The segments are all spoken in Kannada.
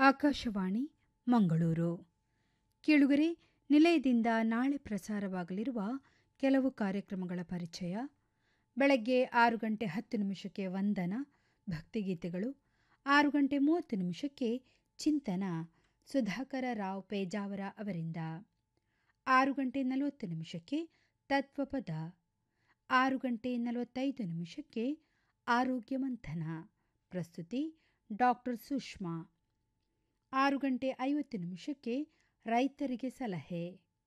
ಆಕಾಶವಾಣಿ ಮಂಗಳೂರು ಕೇಳುಗರೆ ನಿಲಯದಿಂದ ನಾಳೆ ಪ್ರಸಾರವಾಗಲಿರುವ ಕೆಲವು ಕಾರ್ಯಕ್ರಮಗಳ ಪರಿಚಯ ಬೆಳಗ್ಗೆ ಆರು ಗಂಟೆ ಹತ್ತು ನಿಮಿಷಕ್ಕೆ ವಂದನ ಭಕ್ತಿಗೀತೆಗಳು ಆರು ಗಂಟೆ ಮೂವತ್ತು ನಿಮಿಷಕ್ಕೆ ಚಿಂತನ ಸುಧಾಕರ ರಾವ್ ಪೇಜಾವರ ಅವರಿಂದ ಆರು ಗಂಟೆ ನಲವತ್ತು ನಿಮಿಷಕ್ಕೆ ತತ್ವಪದ ಆರು ಗಂಟೆ ನಲವತ್ತೈದು ನಿಮಿಷಕ್ಕೆ ಆರೋಗ್ಯ ಮಂಥನ ಪ್ರಸ್ತುತಿ ಡಾಕ್ಟರ್ ಸುಷ್ಮಾ ಆರು ಗಂಟೆ ಐವತ್ತು ನಿಮಿಷಕ್ಕೆ ರೈತರಿಗೆ ಸಲಹೆ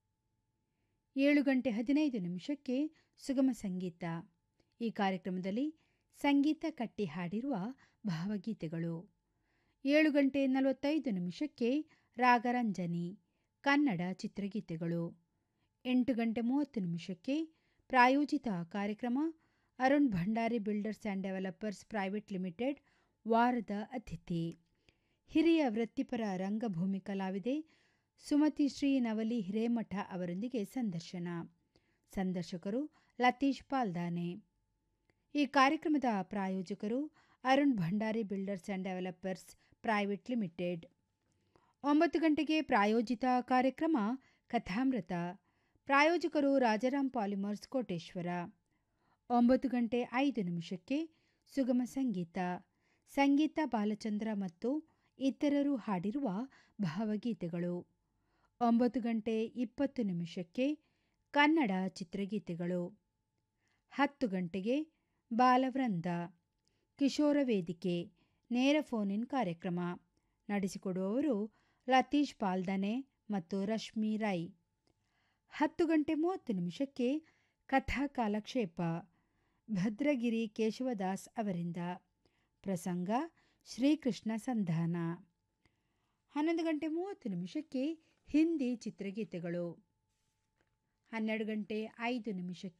ಏಳು ಗಂಟೆ ಹದಿನೈದು ನಿಮಿಷಕ್ಕೆ ಸುಗಮ ಸಂಗೀತ ಈ ಕಾರ್ಯಕ್ರಮದಲ್ಲಿ ಸಂಗೀತ ಕಟ್ಟಿ ಹಾಡಿರುವ ಭಾವಗೀತೆಗಳು ಏಳು ಗಂಟೆ ನಲವತ್ತೈದು ನಿಮಿಷಕ್ಕೆ ರಾಗರಂಜನಿ ಕನ್ನಡ ಚಿತ್ರಗೀತೆಗಳು ಎಂಟು ಗಂಟೆ ಮೂವತ್ತು ನಿಮಿಷಕ್ಕೆ ಪ್ರಾಯೋಜಿತ ಕಾರ್ಯಕ್ರಮ Arun Bhandari builders and developers private limited ವಾರದ ಅತಿಥಿ ಹಿರಿಯ ವೃತ್ತಿಪರ ರಂಗಭೂಮಿ ಕಲಾವಿದೆ ಸುಮತಿ ಶ್ರೀ ನವಲಿ ಹಿರೇಮಠ ಅವರೊಂದಿಗೆ ಸಂದರ್ಶನ ಸಂದರ್ಶಕರು ಲತೀಶ್ ಪಾಲ್ದಾನೆ ಈ ಕಾರ್ಯಕ್ರಮದ ಪ್ರಾಯೋಜಕರು Arun Bhandari builders and developers private limited ಒಂಬತ್ತು ಗಂಟೆಗೆ ಪ್ರಾಯೋಜಿತ ಕಾರ್ಯಕ್ರಮ ಕಥಾಮೃತ ಪ್ರಾಯೋಜಕರು ರಾಜಾರಾಮ್ ಪಾಲಿಮರ್ಸ್ ಕೋಟೇಶ್ವರ ಒಂಬತ್ತು ಗಂಟೆ ಐದು ನಿಮಿಷಕ್ಕೆ ಸುಗಮ ಸಂಗೀತ ಸಂಗೀತ ಬಾಲಚಂದ್ರ ಮತ್ತು ಇತರರು ಹಾಡಿರುವ ಭಾವಗೀತೆಗಳು ಒಂಬತ್ತು ಗಂಟೆ ಇಪ್ಪತ್ತು ನಿಮಿಷಕ್ಕೆ ಕನ್ನಡ ಚಿತ್ರಗೀತೆಗಳು ಹತ್ತು ಗಂಟೆಗೆ ಬಾಲವೃಂದ ಕಿಶೋರ ವೇದಿಕೆ ನೇರ ಫೋನ್ ಕಾರ್ಯಕ್ರಮ ನಡೆಸಿಕೊಡುವವರು ಲತೀಶ್ ಪಾಲ್ದನೆ ಮತ್ತು ರಶ್ಮಿ ರೈ ಹತ್ತು ಗಂಟೆ ಮೂವತ್ತು ನಿಮಿಷಕ್ಕೆ ಕಥಾ ಕಾಲಕ್ಷೇಪ ಭದ್ರಗಿರಿ ಕೇಶವದಾಸ್ ಅವರಿಂದ ಪ್ರಸಂಗ ಶ್ರೀಕೃಷ್ಣ ಸಂಧಾನ ಹನ್ನೊಂದು ಗಂಟೆ ಮೂವತ್ತು ನಿಮಿಷಕ್ಕೆ ಹಿಂದಿ ಚಿತ್ರಗೀತೆಗಳು ಹನ್ನೆರಡು ಗಂಟೆ ಐದು ನಿಮಿಷಕ್ಕೆ